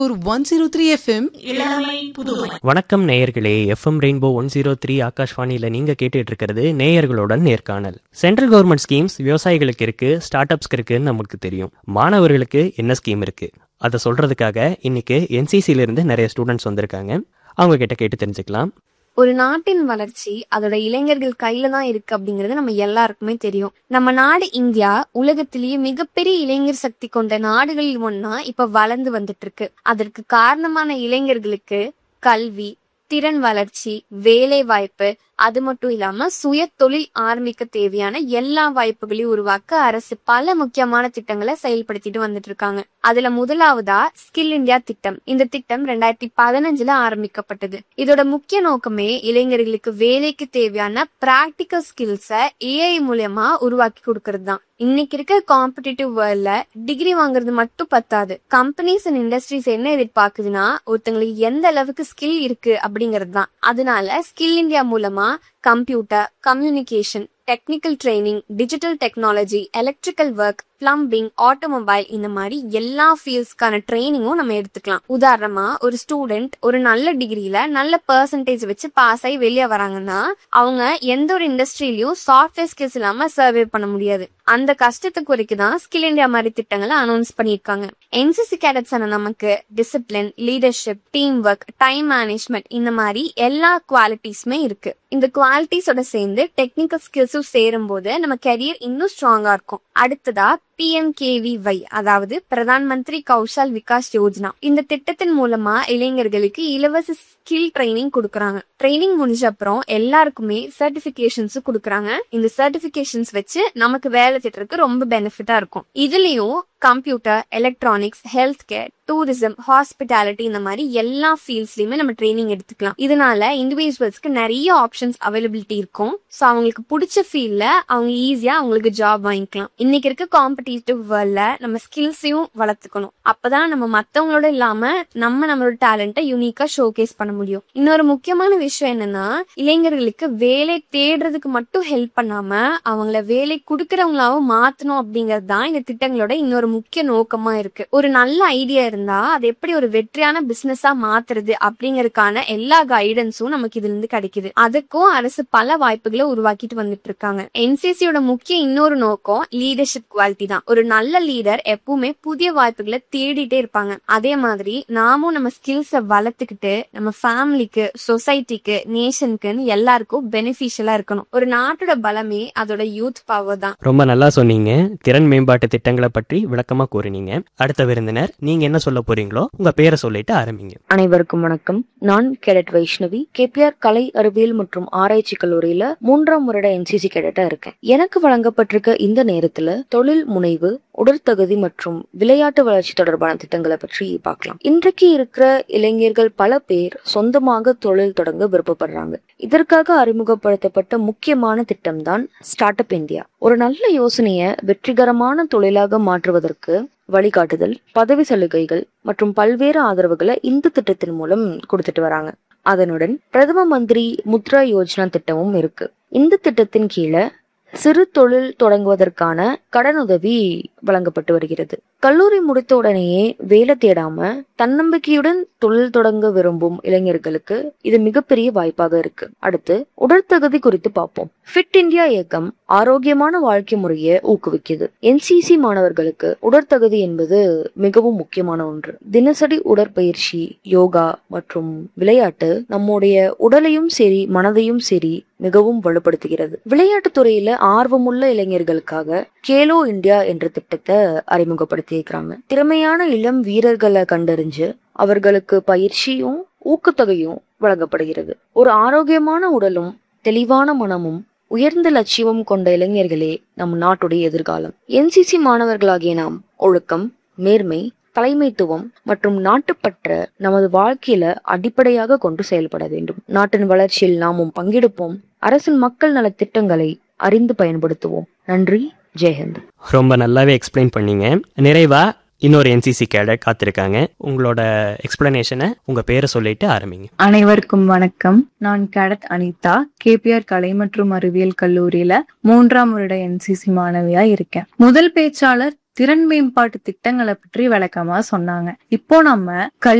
ஒரு one zero three FM இளமை புதுமை வணக்கம் நேயர்களே FM rainbow one zero three ஆகாஷ்வாணியில் நீங்கள் கேட்டுட்டு இருக்கிறது நேயர்களுடன் நேர்காணல் சென்ட்ரல் கவர்மெண்ட் ஸ்கீம்ஸ் விவசாயிகளுக்கு இருக்கு ஸ்டார்ட் அப்ஸ்க்கு இருக்குன்னு நமக்கு தெரியும் மாணவர்களுக்கு என்ன ஸ்கீம் இருக்கு அதை சொல்றதுக்காக இன்னைக்கு என்சிசில இருந்து நிறைய ஸ்டூடெண்ட்ஸ் வந்திருக்காங்க அவங்க கிட்ட கேட்டு தெரிஞ்சுக்கலாம் ஒரு நாட்டின் வளர்ச்சி அதோட இளைஞர்கள் கையில தான் இருக்கு அப்படிங்கறது நம்ம எல்லாருக்குமே தெரியும் நம்ம நாடு இந்தியா உலகத்திலேயே மிகப்பெரிய இளைஞர் சக்தி கொண்ட நாடுகளில் ஒன்னா இப்ப வளர்ந்து வந்துட்டு இருக்கு அதற்கு காரணமான இளைஞர்களுக்கு கல்வி திறன் வளர்ச்சி வேலை வாய்ப்பு அது மட்டும் இல்லாம சுய தொழில் ஆரம்பிக்க தேவையான எல்லா வாய்ப்புகளையும் உருவாக்க அரசு பல முக்கியமான திட்டங்களை செயல்படுத்திட்டு வந்துட்டு இருக்காங்க அதுல முதலாவதா ஸ்கில் இந்தியா திட்டம் இந்த திட்டம் ரெண்டாயிரத்தி பதினஞ்சுல ஆரம்பிக்கப்பட்டது இதோட முக்கிய நோக்கமே இளைஞர்களுக்கு வேலைக்கு தேவையான பிராக்டிக்கல் ஸ்கில்ஸை ஏஐ மூலியமா உருவாக்கி கொடுக்கறது தான் இன்னைக்கு இருக்க காம்படிட்டிவ் வேர்ல்ட்ல டிகிரி வாங்குறது மட்டும் பத்தாது கம்பெனிஸ் அண்ட் இண்டஸ்ட்ரீஸ் என்ன எதிர்பார்க்குதுன்னா ஒருத்தங்களுக்கு எந்த அளவுக்கு ஸ்கில் இருக்கு அப்படிங்கிறது தான் அதனால ஸ்கில் இந்தியா மூலமா computer communication technical training digital technology electrical work plumbing automobile இந்த மாதிரி எல்லா ஃபீல்ட்ஸ்க்கான ட்ரைனிங்கும் நம்ம எடுத்துக்கலாம் உதாரணமா ஒரு ஸ்டூடெண்ட் ஒரு நல்ல டிகிரியில நல்ல பெர்சன்டேஜ் வச்சு பாஸ் ஆகி வெளியே வராங்கன்னா அவங்க எந்த ஒரு இண்டஸ்ட்ரியிலயும் சாஃப்ட்வேர் ஸ்கில்ஸ் இல்லாம சர்வே பண்ண முடியாது அந்த கஷ்டத்தை குறைக்க தான் ஸ்கில் இந்தியா மாதிரி திட்டங்களை அனௌன்ஸ் பண்ணியிருக்காங்க என்சிசி கேடட்ஸ் ஆன நமக்கு discipline leadership team work time management இந்த மாதிரி எல்லா குவாலிட்டிஸுமே இருக்கு இந்த குவாலிட்டிஸோட சேர்ந்து டெக்னிக்கல் ஸ்கில்ஸும் சேரும் போது நம்ம கெரியர் இன்னும் ஸ்ட்ராங்கா இருக்கும் அடுத்ததா பிஎம்கேவிஒய் அதாவது பிரதான் மந்திரி கௌஷல் விகாஸ் யோஜனா இந்த திட்டத்தின் மூலமா இளைஞர்களுக்கு இலவச ஸ்கில் ட்ரைனிங் கொடுக்கறாங்க ட்ரைனிங் முடிஞ்ச அப்புறம் எல்லாருக்குமே சர்டிபிகேஷன்ஸ் கொடுக்கறாங்க இந்த சர்டிபிகேஷன்ஸ் வச்சு நமக்கு வேலை திட்டத்துக்கு ரொம்ப பெனிஃபிட்டா இருக்கும் இதுலயும் computer electronics health care tourism hospitality இந்த மாதிரி எல்லா ஃபீல்ட்ஸ்லயுமே நம்ம ட்ரைனிங் எடுத்துக்கலாம் இதனால இண்டிவிஜுவல்ஸ்க்கு நிறைய ஆப்ஷன்ஸ் அவைலபிலிட்டி இருக்கும் ஸோ அவங்களுக்கு பிடிச்ச ஃபீல்ட்ல அவங்க ஈஸியா அவங்களுக்கு ஜாப் வாங்கிக்கலாம் இன்னைக்கு இருக்க காம்படிட்டிவ் வேர்ல்ட்ல நம்ம ஸ்கில்ஸையும் வளர்த்துக்கணும் அப்பதான் நம்ம மத்தவங்களோட இல்லாம நம்ம நம்மளோட டேலண்ட்டை யூனிக்கா ஷோகேஸ் பண்ண முடியும் இன்னொரு முக்கியமான விஷயம் என்னன்னா இளைஞர்களுக்கு வேலை தேடுறதுக்கு மட்டும் ஹெல்ப் பண்ணாம அவங்கள வேலை கொடுக்கறவங்களாவும் மாத்தணும் அப்படிங்கிறது தான் இந்த திட்டங்களோட இன்னொரு முக்கிய நோக்கமா இருக்கு ஒரு நல்ல ஐடியா இருந்தா அது எப்படி ஒரு வெற்றியான பிசினஸா மாத்துறது அப்படிங்கறதுக்கான எல்லா கைடன்ஸும் நமக்கு இதுல இருந்து கிடைக்குது அதுக்கும் அரசு பல வாய்ப்புகளை உருவாக்கிட்டு வந்துட்டு இருக்காங்க என்சிசியோட முக்கிய இன்னொரு நோக்கம் லீடர்ஷிப் குவாலிட்டி தான் ஒரு நல்ல லீடர் எப்பவுமே புதிய வாய்ப்புகளை தேடிட்டே இருப்பாங்க அதே மாதிரி நாமும் நம்ம ஸ்கில்ஸை வளர்த்துக்கிட்டு நம்ம ஃபேமிலிக்கு சொசைட்டிக்கு நேஷனுக்குன்னு எல்லாருக்கும் பெனிஃபிஷியலா இருக்கணும் ஒரு நாட்டோட பலமே அதோட யூத் பவர் தான் ரொம்ப நல்லா சொன்னீங்க திறன் மேம்பாட்டு திட்டங்களை பற்றி விளக்கமா கூறினீங்க அடுத்த விருந்தினர் நீங்க என்ன சொல்ல போறீங்களோ உங்க பேரை சொல்லிட்டு ஆரம்பிங்க அனைவருக்கும் வணக்கம் நான் கேடட் வைஷ்ணவி கேபிஆர் கலை அறிவியல் மற்றும் ஆராய்ச்சி கல்லூரியில மூன்றாம் வருட என்சிசி கேடட்டா இருக்கேன் எனக்கு வழங்கப்பட்டிருக்க இந்த நேரத்துல தொழில் முனைவு உடற்தகுதி மற்றும் விளையாட்டு வளர்ச்சி தொடர்பான திட்டங்களை பற்றி பார்க்கலாம் இன்றைக்கு இருக்கிற இளைஞர்கள் பல பேர் சொந்தமாக தொழில் தொடங்க விருப்பப்படுறாங்க இதற்காக அறிமுகப்படுத்தப்பட்ட முக்கியமான திட்டம் தான் ஸ்டார்ட் அப் இந்தியா ஒரு நல்ல யோசனையை வெற்றிகரமான தொழிலாக மாற்றுவதற்கு வழிகாட்டுதல் பதவி சலுகைகள் மற்றும் பல்வேறு ஆதரவுகளை இந்த திட்டத்தின் மூலம் கொடுத்துட்டு வராங்க அதனுடன் பிரதம மந்திரி முத்ரா யோஜனா திட்டமும் இருக்கு இந்த திட்டத்தின் கீழே சிறு தொழில் தொடங்குவதற்கான கடனுதவி வழங்கப்பட்டு வருகிறது கல்லூரி முடித்த உடனேயே வேலை தேடாம தன்னம்பிக்கையுடன் தொழில் தொடங்க விரும்பும் இளைஞர்களுக்கு இது மிகப்பெரிய வாய்ப்பாக இருக்கு அடுத்து உடற்தகுதி குறித்து பார்ப்போம் ஃபிட் இந்தியா இயக்கம் ஆரோக்கியமான வாழ்க்கை முறையை ஊக்குவிக்குது என்சிசி மாணவர்களுக்கு உடற்தகுதி என்பது மிகவும் முக்கியமான ஒன்று தினசரி உடற்பயிற்சி யோகா மற்றும் விளையாட்டு நம்முடைய உடலையும் சரி மனதையும் சரி மிகவும் வலுப்படுத்துகிறது விளையாட்டுத் துறையில ஆர்வமுள்ள இளைஞர்களுக்காக கேலோ இந்தியா என்ற திட்டத்தை அறிமுகப்படுத்தியிருக்கிறாங்க திறமையான இளம் வீரர்களை கண்டறிஞ்சு அவர்களுக்கு பயிற்சியும் ஊக்கத்தொகையும் வழங்கப்படுகிறது ஒரு ஆரோக்கியமான உடலும் தெளிவான மனமும் உயர்ந்த லட்சியமும் கொண்ட இளைஞர்களே நம் நாட்டுடைய எதிர்காலம் என்சிசி மாணவர்களாகிய நாம் ஒழுக்கம் நேர்மை தலைமைத்துவம் மற்றும் நாட்டுப்பற்ற நமது வாழ்க்கையில அடிப்படையாக கொண்டு செயல்பட வேண்டும் நாட்டின் வளர்ச்சியில் நாமும் பங்கெடுப்போம் அரசின் மக்கள் நல திட்டங்களை அறிந்து பயன்படுத்துவோம் நன்றி ஜெயஹிந்த் ரொம்ப நல்லாவே எக்ஸ்பிளைன் பண்ணீங்க நிறைவா இன்னொரு என்சிசி கேடட் காத்திருக்காங்க உங்களோட எக்ஸ்பிளனேஷனை உங்க பேரை சொல்லிட்டு ஆரம்பிங்க அனைவருக்கும் வணக்கம் நான் கேடட் அனிதா கேபிஆர் கலை மற்றும் அறிவியல் கல்லூரியில மூன்றாம் வருட என்சிசி மாணவியா இருக்கேன் முதல் பேச்சாளர் திறன் மேம்பாட்டு திட்டங்களை பற்றி விளக்கமா சொன்னாங்க இப்போ நம்ம கல்வி